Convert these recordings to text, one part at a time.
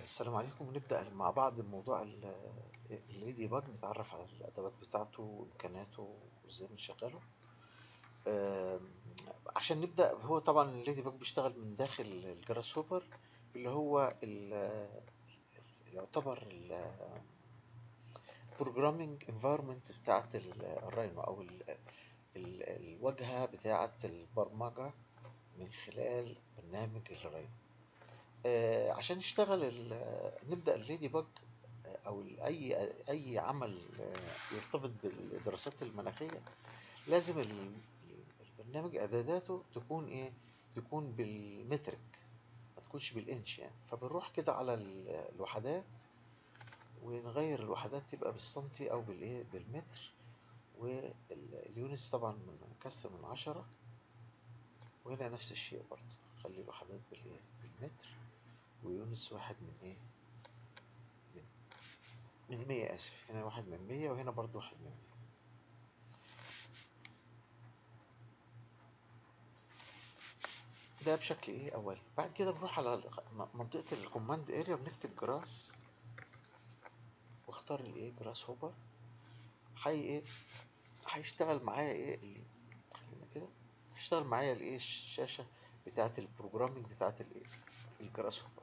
السلام عليكم نبدأ مع بعض الموضوع الليدي باج نتعرف على الأدوات بتاعته وإمكاناته وإزاي بنشغله آم، عشان نبدأ هو طبعا الليدي باج بيشتغل من داخل الجراس هوبر اللي هو ال- يعتبر البروجرامينج انفايرمنت بتاعت ال- الراينو أو ال- ال- الواجهة بتاعت البرمجة من خلال برنامج الراينو آه، عشان نشتغل ال- نبدأ الليدي باج آه، أو ال- أي أي عمل آه، يرتبط بالدراسات المناخية لازم ال- البرنامج إعداداته تكون إيه؟ تكون بالمترك ما تكونش بالإنش يعني فبنروح كده على ال- الوحدات ونغير الوحدات تبقى بالسنتي أو بالإيه؟ بالمتر واليونتس طبعا من مكسر من عشرة وهنا نفس الشيء برضه خلي الوحدات بالإيه؟ بالمتر ويونتس واحد من إيه؟ من من 100 آسف هنا واحد من 100 وهنا برضو واحد من 100 ده بشكل ايه اولي بعد كده بنروح على م- منطقة الكوماند اريا بنكتب جراس واختار الايه جراس هوبر هي ايه هيشتغل معايا ايه ال- خلينا كده هيشتغل معايا الايه الشاشة بتاعة البروجرامينج بتاعة الايه الجراس هوبر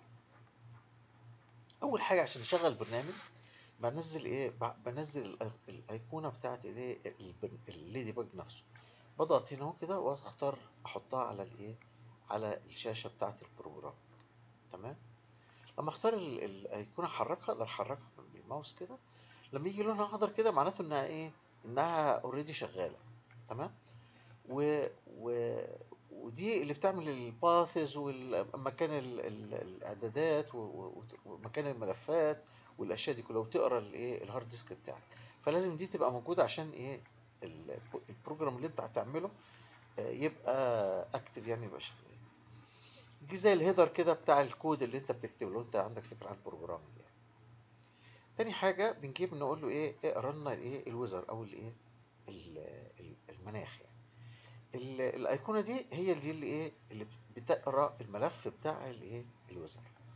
اول حاجة عشان اشغل برنامج بنزل ايه ب- بنزل الأي- الايقونه بتاعت الايه البر- الليدي باج نفسه بضغط هنا اهو كده واختار احطها على الايه على الشاشه بتاعت البروجرام تمام لما اختار ال- الايقونه احركها اقدر احركها بالماوس كده لما يجي لونها اخضر كده معناته انها ايه انها اوريدي شغاله تمام و... و... ودي اللي بتعمل الباثز ومكان ال... ال... الاعدادات و... و... ومكان الملفات والاشياء دي كلها وتقرا الايه الهارد ديسك بتاعك فلازم دي تبقى موجوده عشان ايه ال- البروجرام اللي انت هتعمله آه، يبقى اكتف يعني يبقى شغال دي زي الهيدر كده بتاع الكود اللي انت بتكتبه لو انت عندك فكره عن البروجرامنج يعني تاني حاجه بنجيب نقول له ايه اقرا لنا الايه الويزر او الايه ال- ال- المناخ يعني ال- الايقونه دي هي اللي اللي ايه اللي بتقرا الملف بتاع الايه الويزر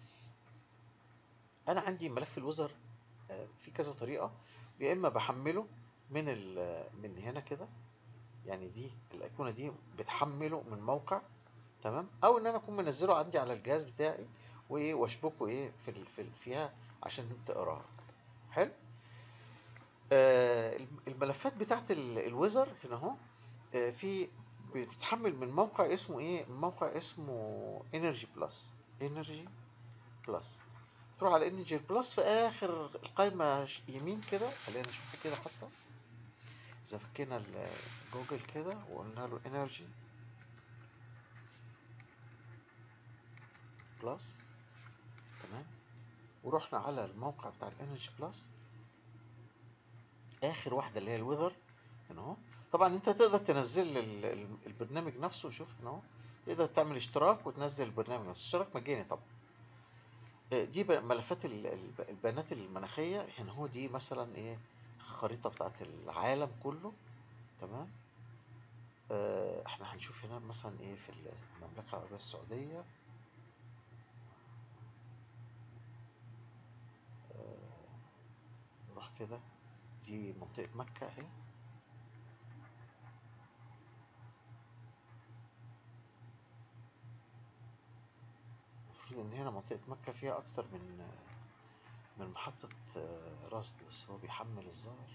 انا عندي ملف الويزر آه، في كذا طريقه يا اما بحمله من ال- من هنا كده يعني دي الايقونه دي بتحمله من موقع تمام او ان انا اكون منزله عندي على الجهاز بتاعي وايه واشبكه ايه في ال- في ال- فيها عشان تقراها حلو آه الم- الملفات بتاعت ال- الويزر هنا اهو آه، في بتتحمل من موقع اسمه ايه موقع اسمه انرجي بلس انرجي بلس تروح على انرجي بلس في اخر القائمه ش- يمين كده خلينا نشوفه كده حتى اذا فكينا ال- جوجل كده وقلنا له انرجي بلس تمام ورحنا على الموقع بتاع الانرجي بلس اخر واحده اللي هي الويذر هنا اهو طبعا انت تقدر تنزل ال- ال- البرنامج نفسه شوف هنا اهو تقدر تعمل اشتراك وتنزل البرنامج نفسه اشتراك مجاني طبعا آه، دي ب- ملفات ال- ال- البيانات المناخيه هنا هو دي مثلا ايه خريطه بتاعت العالم كله تمام آه، احنا هنشوف هنا مثلا ايه في المملكه العربيه السعوديه آه، نروح كده دي منطقه مكه اهي المفروض ان هنا منطقه مكه فيها اكتر من آه، من محطة آه، رصد بس هو بيحمل الظاهر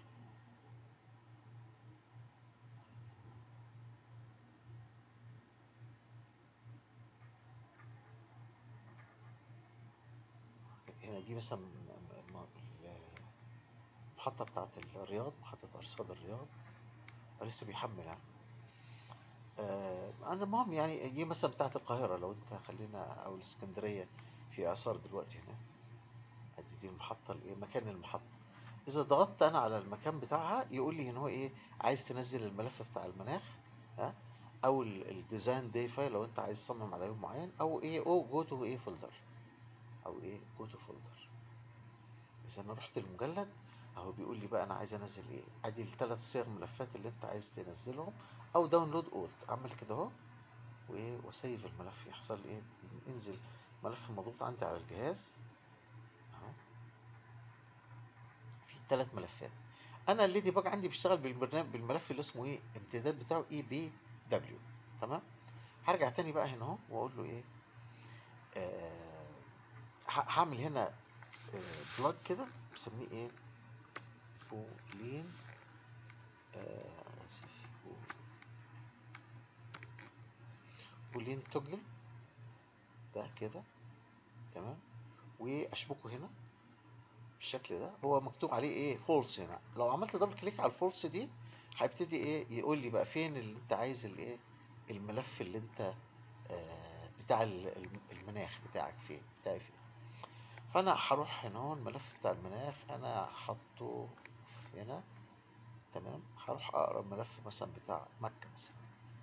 هنا دي مثلا م- م- المحطة بتاعة الرياض محطة أرصاد الرياض لسه بيحمل يعني آه، أنا المهم يعني دي مثلا بتاعة القاهرة لو أنت خلينا أو الإسكندرية في إعصار دلوقتي هناك أدي دي المحطة الإيه مكان المحطة إذا ضغطت أنا على المكان بتاعها يقول لي إن هو إيه عايز تنزل الملف بتاع المناخ ها أو الديزاين داي فايل لو أنت عايز تصمم على يوم معين أو إيه أو جو تو إيه فولدر أو إيه جو تو فولدر إذا أنا رحت المجلد أهو بيقول لي بقى أنا عايز أنزل إيه أدي الثلاث صيغ ملفات اللي أنت عايز تنزلهم أو داونلود أولد أعمل كده أهو وإيه وأسيف الملف يحصل إيه ينزل ملف مضغوط عندي على الجهاز ثلاث ملفات انا الليدي باج عندي بيشتغل بالبرنامج بالملف اللي اسمه ايه امتداد بتاعه اي بي دبليو تمام هرجع تاني بقى هنا اهو واقول له ايه آه ه- هعمل هنا بلاج كده بسميه ايه بولين آه اسف بو- بولين توجل ده كده تمام واشبكه هنا بالشكل ده هو مكتوب عليه ايه فولس هنا لو عملت دبل كليك على الفولس دي هيبتدي ايه يقول لي بقى فين اللي انت عايز الايه الملف اللي انت آه بتاع ال- الم- المناخ بتاعك فين بتاعي فين فانا هروح هنا هو الملف بتاع المناخ انا حاطه في هنا تمام هروح اقرا الملف مثلا بتاع مكة مثلا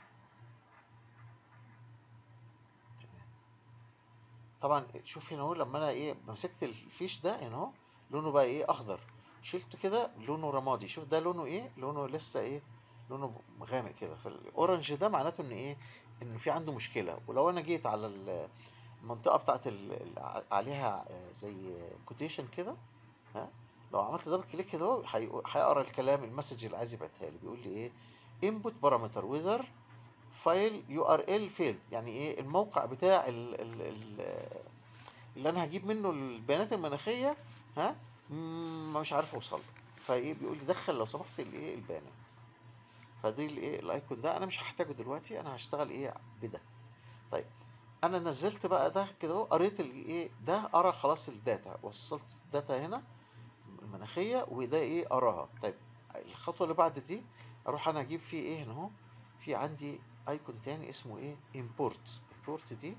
تمام طبعا شوف هنا اهو لما انا ايه مسكت الفيش ده هنا اهو لونه بقى ايه اخضر شلته كده لونه رمادي شوف ده لونه ايه لونه لسه ايه لونه غامق كده فالاورنج ده معناته ان ايه ان في عنده مشكله ولو انا جيت على ال- المنطقه بتاعت ال- ال- عليها آه، زي كوتيشن كده ها لو عملت دبل كليك كده اهو هيقو- هيقرا الكلام المسج اللي عايز يبعتها لي بيقول لي ايه input parameter whether فايل يو ار ال فيلد يعني ايه الموقع بتاع ال ال ال اللي انا هجيب منه البيانات المناخيه ها مم، مش عارف اوصل له فايه بيقول لي دخل لو سمحت الايه البيانات فدي الايه الايكون ده انا مش هحتاجه دلوقتي انا هشتغل ايه بده طيب انا نزلت بقى ده كده اهو قريت الايه ده قرا خلاص الداتا وصلت الداتا هنا المناخيه وده ايه قراها طيب الخطوه اللي بعد دي اروح انا اجيب فيه ايه هنا اهو في عندي ايكون تاني اسمه ايه import import دي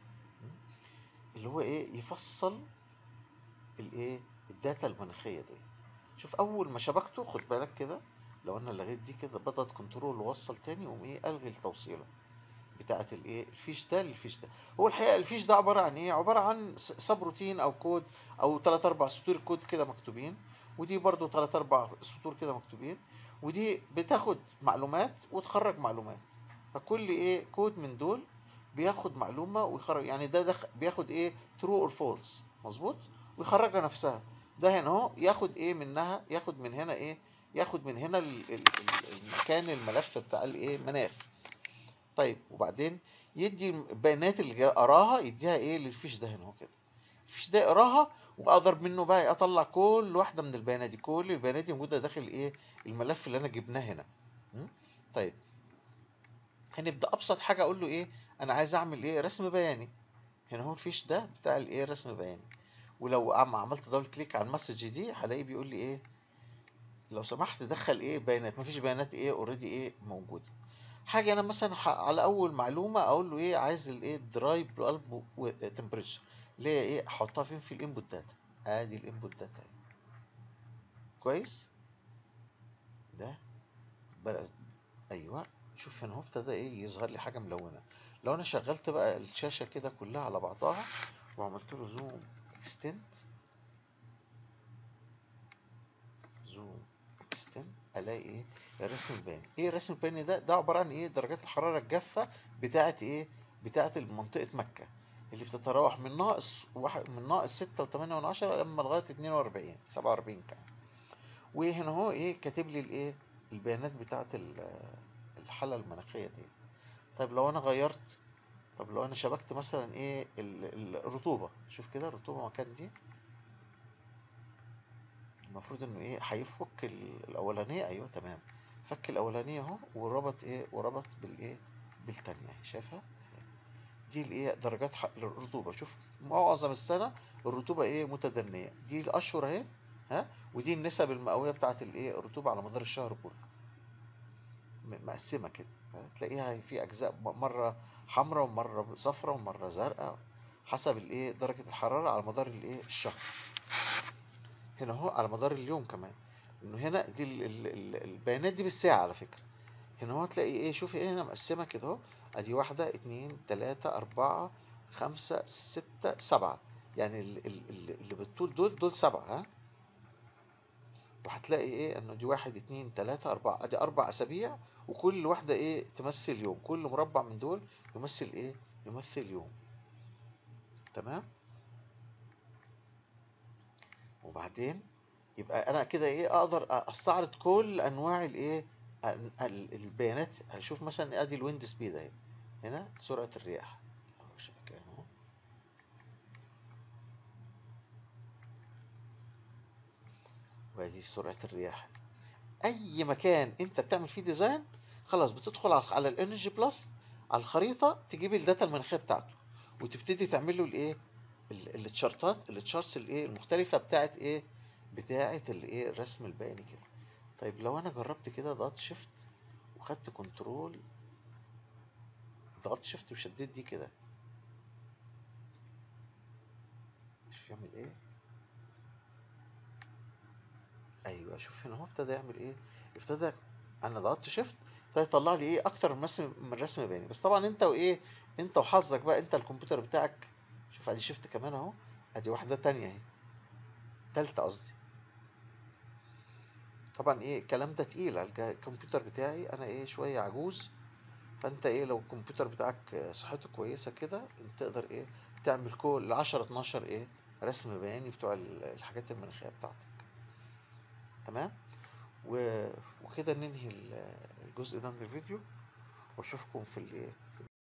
اللي هو ايه يفصل الايه الداتا المناخيه ديت شوف اول ما شبكته خد بالك كده لو انا لغيت دي كده بدأت كنترول ووصل تاني يقوم ايه الغي التوصيله بتاعه الايه الفيش ده للفيش ده هو الحقيقه الفيش ده عباره عن ايه عباره عن سب روتين او كود او 3 4 سطور كود كده مكتوبين ودي برضو 3 4 سطور كده مكتوبين ودي بتاخد معلومات وتخرج معلومات فكل ايه كود من دول بياخد معلومه ويخرج يعني ده دخ بياخد ايه ترو اور فولس مظبوط ويخرجها نفسها ده هنا اهو ياخد ايه منها ياخد من هنا ايه ياخد من هنا ال- ال- ال- المكان الملف بتاع الايه المناخ طيب وبعدين يدي البيانات اللي جا- قراها يديها ايه للفيش ده هنا اهو كده الفيش ده يقراها واقدر منه بقى اطلع كل واحده من البيانات دي كل البيانات دي موجوده داخل ايه الملف اللي انا جبناه هنا م? طيب هنبدا ابسط حاجه اقول له ايه انا عايز اعمل ايه رسم بياني هنا هو الفيش ده بتاع الايه رسم بياني ولو عم عملت دبل كليك على المسج دي هلاقيه بيقول لي ايه لو سمحت دخل ايه بيانات مفيش بيانات ايه اوريدي ايه موجوده حاجه انا مثلا ح- على اول معلومه اقول له ايه عايز الايه دراي بلب تمبريتشر اللي هي ايه احطها فين في الانبوت داتا ادي الانبوت داتا اهي كويس ده بقى ايوه شوف هنا هو ابتدى ايه يظهر لي حاجه ملونه لو انا شغلت بقى الشاشه كده كلها على بعضها وعملت له زوم اكستنت زوم اكستنت الاقي ايه الرسم البياني ايه الرسم البياني ده ده عباره عن ايه درجات الحراره الجافه بتاعه ايه بتاعه منطقه مكه اللي بتتراوح من ناقص واحد من ناقص ستة وتمانية من عشرة لما لغاية اتنين وأربعين سبعة وأربعين كمان وهنا هو ايه كاتب لي الايه البيانات بتاعة ال- الحالة المناخية دي طيب لو انا غيرت طب لو انا شبكت مثلا ايه ال- ال- الرطوبة شوف كده الرطوبة مكان دي المفروض انه ايه هيفك ال- الاولانية ايوه تمام فك الاولانية اهو وربط ايه وربط بالايه بالتانية اهي شايفها دي الايه درجات ح- الرطوبة شوف معظم السنة الرطوبة ايه متدنية دي الاشهر اهي ها ودي النسب المئوية بتاعت الايه الرطوبة على مدار الشهر كله م- مقسمة كده ها؟ تلاقيها في اجزاء م- مرة حمراء ومرة صفراء ومرة زرقاء حسب الايه درجة الحرارة على مدار الايه الشهر هنا اهو على مدار اليوم كمان انه هنا دي ال ال ال البيانات دي بالساعة على فكرة هنا هو تلاقي ايه شوفي ايه هنا مقسمة كده اهو ادي واحدة اتنين تلاتة اربعة خمسة ستة سبعة يعني ال- ال- ال- اللي بالطول دول دول سبعة ها وهتلاقي ايه انه دي واحد اتنين تلاتة اربعة ادي اربع اسابيع وكل واحدة ايه تمثل يوم كل مربع من دول يمثل ايه يمثل يوم تمام وبعدين يبقى انا كده ايه اقدر استعرض كل انواع الايه ال- ال- البيانات هشوف مثلا ادي الويند سبيد اهي هنا سرعة الرياح اهو شبكة اهو وادي سرعة الرياح اي مكان انت بتعمل فيه ديزاين خلاص بتدخل على على الانرجي بلس على الخريطة تجيب الداتا المناخية بتاعته وتبتدي تعمل له الايه ال- التشارتات التشارتس الايه المختلفة بتاعت ايه بتاعت الايه الرسم البياني كده طيب لو انا جربت كده ضغطت شيفت وخدت كنترول ضغطت شيفت وشديت دي كده شوف يعمل ايه ايوه شوف هنا هو ابتدى يعمل ايه ابتدى انا ضغطت شيفت ابتدى يطلع لي ايه اكتر من رسم من رسم بياني بس طبعا انت وايه انت وحظك بقى انت الكمبيوتر بتاعك شوف ادي شيفت كمان اهو ادي واحده تانية اهي تالتة قصدي طبعا ايه الكلام ده تقيل على الج- الكمبيوتر بتاعي انا ايه شويه عجوز فانت ايه لو الكمبيوتر بتاعك صحته كويسه كده انت تقدر ايه تعمل كل 10 12 ايه رسم بياني بتوع ال- الحاجات المناخيه بتاعتك تمام و... وكده ننهي ال- الجزء ده من الفيديو واشوفكم في الايه